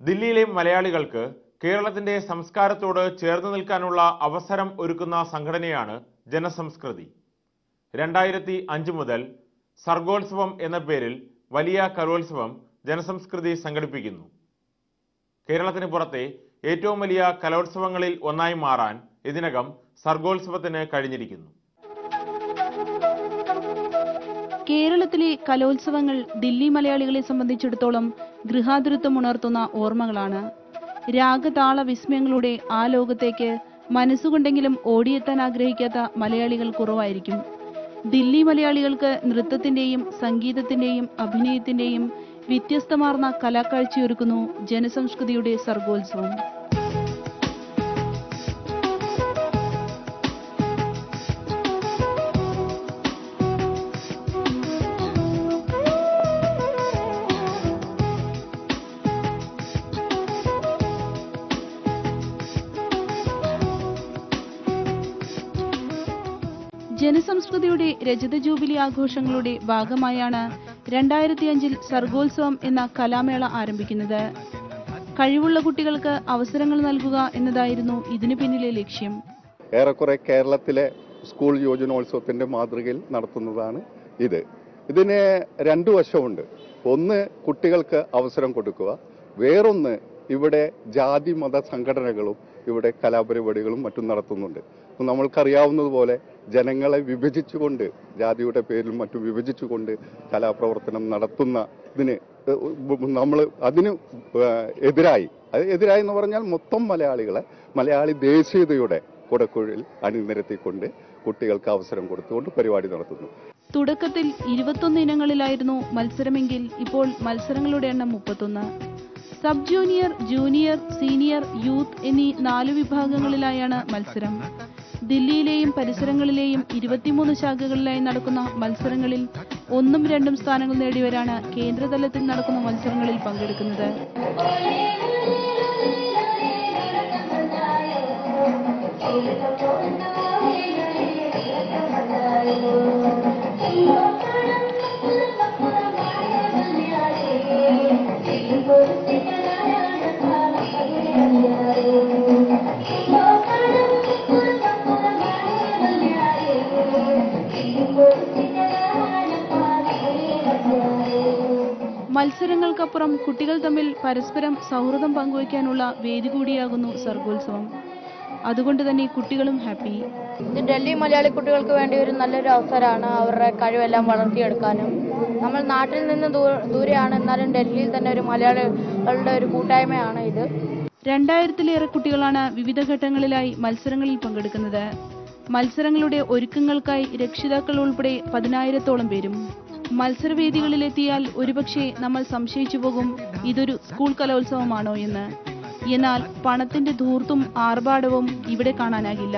ദില്ലിയിലെ മലയാളികൾക്ക് കേരളത്തിന്റെ സംസ്കാരത്തോട് ചേർന്ന് നിൽക്കാനുള്ള അവസരം ഒരുക്കുന്ന സംഘടനയാണ് ജനസംസ്കൃതി രണ്ടായിരത്തി അഞ്ച് മുതൽ സർഗോത്സവം എന്ന പേരിൽ വലിയ കലോത്സവം ജനസംസ്കൃതി സംഘടിപ്പിക്കുന്നു കേരളത്തിന് പുറത്തെ ഏറ്റവും വലിയ കലോത്സവങ്ങളിൽ ഒന്നായി മാറാൻ ഇതിനകം സർഗോത്സവത്തിന് കഴിഞ്ഞിരിക്കുന്നു കേരളത്തിലെ കലോത്സവങ്ങൾ ദില്ലി മലയാളികളെ സംബന്ധിച്ചിടത്തോളം ഗൃഹാതുരത്വം ഉണർത്തുന്ന ഓർമ്മകളാണ് രാഗതാള വിസ്മയങ്ങളുടെ ആ ലോകത്തേക്ക് മനസ്സുകൊണ്ടെങ്കിലും ഓടിയെത്താൻ ആഗ്രഹിക്കാത്ത മലയാളികൾ കുറവായിരിക്കും ദില്ലി മലയാളികൾക്ക് നൃത്തത്തിന്റെയും സംഗീതത്തിന്റെയും അഭിനയത്തിന്റെയും വ്യത്യസ്തമാർന്ന കലാക്കാഴ്ചയൊരുക്കുന്നു ജനസംസ്കൃതിയുടെ സർഗോത്സവം ജനസംസ്കൃതിയുടെ രജത ജൂബിലി ആഘോഷങ്ങളുടെ ഭാഗമായാണ് രണ്ടായിരത്തി അഞ്ചിൽ സർഗോത്സവം എന്ന കലാമേള ആരംഭിക്കുന്നത് കഴിവുള്ള കുട്ടികൾക്ക് അവസരങ്ങൾ നൽകുക എന്നതായിരുന്നു ഇതിനു പിന്നിലെ ലക്ഷ്യം ഏറെക്കുറെ കേരളത്തിലെ സ്കൂൾ യോജനോത്സവത്തിന്റെ മാതൃകയിൽ നടത്തുന്നതാണ് ഇത് ഇതിന് രണ്ടു വശമുണ്ട് ഒന്ന് കുട്ടികൾക്ക് അവസരം കൊടുക്കുക വേറൊന്ന് ഇവിടെ ജാതി മത സംഘടനകളും ഇവിടെ കലാപരിപാടികളും മറ്റും നടത്തുന്നുണ്ട് അപ്പോൾ നമ്മൾക്കറിയാവുന്നതുപോലെ ജനങ്ങളെ വിഭജിച്ചുകൊണ്ട് ജാതിയുടെ പേരിൽ മറ്റും വിഭജിച്ചുകൊണ്ട് കലാപ്രവർത്തനം നടത്തുന്ന ഇതിന് നമ്മൾ അതിന് ഏഹ് എതിരായി അത് എതിരായി എന്ന് പറഞ്ഞാൽ മൊത്തം മലയാളികളെ മലയാളി ദേശീയതയുടെ കുടക്കുഴിൽ അണിനിരത്തിക്കൊണ്ട് കുട്ടികൾക്ക് അവസരം കൊടുത്തുകൊണ്ട് പരിപാടി നടത്തുന്നു തുടക്കത്തിൽ ഇരുപത്തൊന്ന് ഇനങ്ങളിലായിരുന്നു മത്സരമെങ്കിൽ ഇപ്പോൾ മത്സരങ്ങളുടെ എണ്ണം മുപ്പത്തൊന്ന് sub junior junior senior youth എന്നീ നാലു വിഭാഗങ്ങളിലായാണ് മത്സരം ദില്ലിയിലെയും പരിസരങ്ങളിലെയും ഇരുപത്തിമൂന്ന് ശാഖകളിലായി നടക്കുന്ന മത്സരങ്ങളിൽ ഒന്നും രണ്ടും സ്ഥാനങ്ങൾ നേടിയവരാണ് കേന്ദ്രതലത്തിൽ നടക്കുന്ന മത്സരങ്ങളിൽ പങ്കെടുക്കുന്നത് മത്സരങ്ങൾക്കപ്പുറം കുട്ടികൾ തമ്മിൽ പരസ്പരം സൗഹൃദം പങ്കുവയ്ക്കാനുള്ള വേദി കൂടിയാകുന്നു സർഗോത്സവം അതുകൊണ്ട് തന്നെ കുട്ടികളും ഹാപ്പി ഇത് ഡൽഹി മലയാളി കുട്ടികൾക്ക് വേണ്ടി ഒരു നല്ലൊരു അവസരമാണ് അവരുടെ കഴിവെല്ലാം വളർത്തിയെടുക്കാനും നമ്മൾ നാട്ടിൽ നിന്ന് ദൂ- ദൂരെയാണ് എന്നാലും ഡൽഹിയിൽ തന്നെ ഒരു മലയാളികളുടെ ഒരു കൂട്ടായ്മയാണ് ഇത് രണ്ടായിരത്തിലേറെ കുട്ടികളാണ് വിവിധ ഘട്ടങ്ങളിലായി മത്സരങ്ങളിൽ പങ്കെടുക്കുന്നത് മത്സരങ്ങളുടെ ഒരുക്കങ്ങൾക്കായി രക്ഷിതാക്കൾ ഉൾപ്പെടെ പതിനായിരത്തോളം പേരും മത്സരവേദികളിലെത്തിയാൽ ഒരുപക്ഷെ നമ്മൾ സംശയിച്ചു പോകും ഇതൊരു സ്കൂൾ കലോത്സവമാണോ എന്ന് എന്നാൽ പണത്തിന്റെ ധൂർത്തും ആർഭാടവും ഇവിടെ കാണാനാകില്ല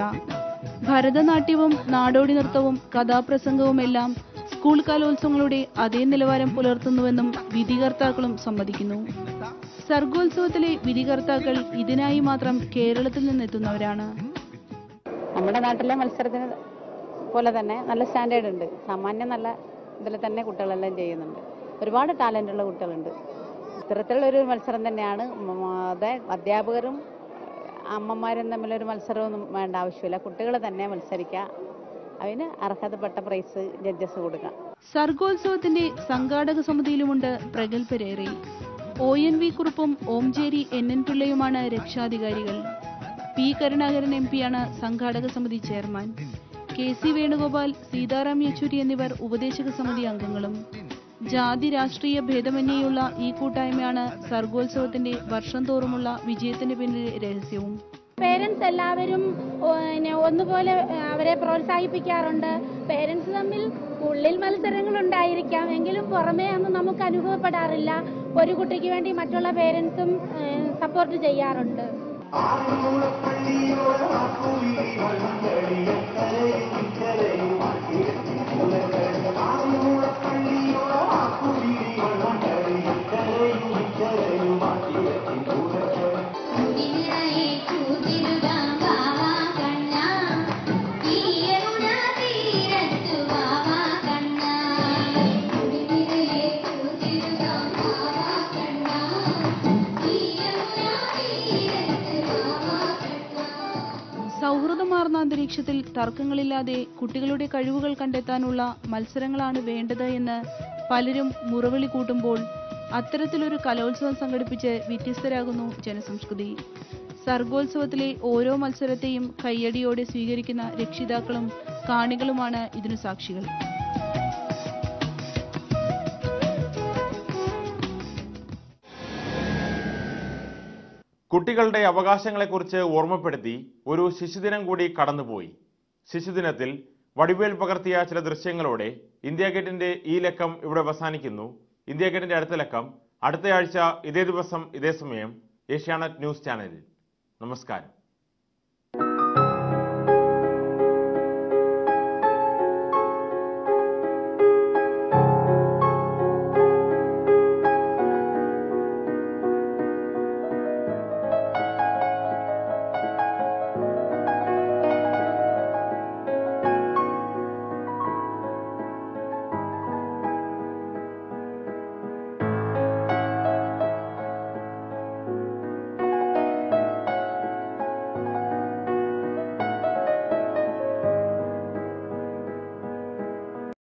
ഭരതനാട്യവും നാടോടി നൃത്തവും കഥാപ്രസംഗവുമെല്ലാം സ്കൂൾ കലോത്സവങ്ങളുടെ അതേ നിലവാരം പുലർത്തുന്നുവെന്നും വിധികർത്താക്കളും സമ്മതിക്കുന്നു സർഗോത്സവത്തിലെ വിധികർത്താക്കൾ ഇതിനായി മാത്രം കേരളത്തിൽ നിന്നെത്തുന്നവരാണ് നമ്മുടെ നാട്ടിലെ മത്സരത്തിന് പോലെ തന്നെ നല്ല സ്റ്റാൻഡേർഡ് ഉണ്ട് സാമാന്യം നല്ല ഇതിൽ തന്നെ കുട്ടികളെല്ലാം ചെയ്യുന്നുണ്ട് ഒരുപാട് ടാലൻ്റ് ഉള്ള കുട്ടികളുണ്ട് ഇത്തരത്തിലുള്ള ഒരു മത്സരം തന്നെയാണ് ഉം, അതെ അധ്യാപകരും അമ്മമാരും തമ്മിലൊരു മത്സരമൊന്നും വേണ്ട ആവശ്യമില്ല കുട്ടികൾ തന്നെ മത്സരിക്കുക അതിന് അർഹതപ്പെട്ട പ്രൈസ് ജഡ്ജസ് കൊടുക്കാം സർഗോത്സവത്തിന്റെ സംഘാടക സമിതിയിലുമുണ്ട് പ്രഗത്ഭരേറെ ഒ എൻ വി കുറുപ്പും ഓംചേരി എൻ എൻ പിള്ളയുമാണ് രക്ഷാധികാരികൾ പി കരുണാകരൻ എം പിയാണ് സംഘാടക സമിതി chairman K C Venugopal Sitaram Yechury എന്നിവർ ഉപദേശക സമിതി അംഗങ്ങളും ജാതി രാഷ്ട്രീയ ഭേദമന്യേയുള്ള ഈ കൂട്ടായ്മയാണ് സർഗോത്സവത്തിന്റെ വർഷം തോറുമുള്ള വിജയത്തിന്റെ പിന്നിലെ രഹസ്യവും പേരൻസ് എല്ലാവരും ഓ, പിന്നെ ഒന്നുപോലെ ഏ, അവരെ പ്രോത്സാഹിപ്പിക്കാറുണ്ട് പേരൻസ് തമ്മിൽ ഉള്ളിൽ മത്സരങ്ങൾ ഉണ്ടായിരിക്കാം എങ്കിലും പുറമേ ഒന്നും നമുക്ക് അനുഭവപ്പെടാറില്ല ഒരു കുട്ടിക്ക് വേണ്ടി മറ്റുള്ള പേരൻസും സപ്പോർട്ട് ചെയ്യാറുണ്ട് കണ്ണ സൗഹൃദമാർന്ന അന്തരീക്ഷത്തിൽ തർക്കങ്ങളില്ലാതെ കുട്ടികളുടെ കഴിവുകൾ കണ്ടെത്താനുള്ള മത്സരങ്ങളാണ് വേണ്ടത് എന്ന് പലരും മുറവിളി കൂട്ടുമ്പോൾ അത്തരത്തിലൊരു കലോത്സവം സംഘടിപ്പിച്ച് വ്യത്യസ്തരാകുന്നു ജനസംസ്കൃതി സർഗോത്സവത്തിലെ ഓരോ മത്സരത്തെയും കയ്യടിയോടെ സ്വീകരിക്കുന്ന രക്ഷിതാക്കളും കാണികളുമാണ് ഇതിനു സാക്ഷികൾ കുട്ടികളുടെ അവകാശങ്ങളെക്കുറിച്ച് ഓർമ്മപ്പെടുത്തി ഒരു ശിശുദിനം കൂടി കടന്നുപോയി ശിശുദിനത്തിൽ വടിവേൽ പകർത്തിയ ചില ദൃശ്യങ്ങളോടെ ഇന്ത്യ ഗേറ്റിന്റെ ഈ ലക്കം ഇവിടെ അവസാനിക്കുന്നു ഇന്ത്യ ഗേറ്റിന്റെ അടുത്ത ലക്കം അടുത്തയാഴ്ച ഇതേ ദിവസം ഇതേ സമയം ഏഷ്യാനെറ്റ് ന്യൂസ് ചാനലിൽ നമസ്കാരം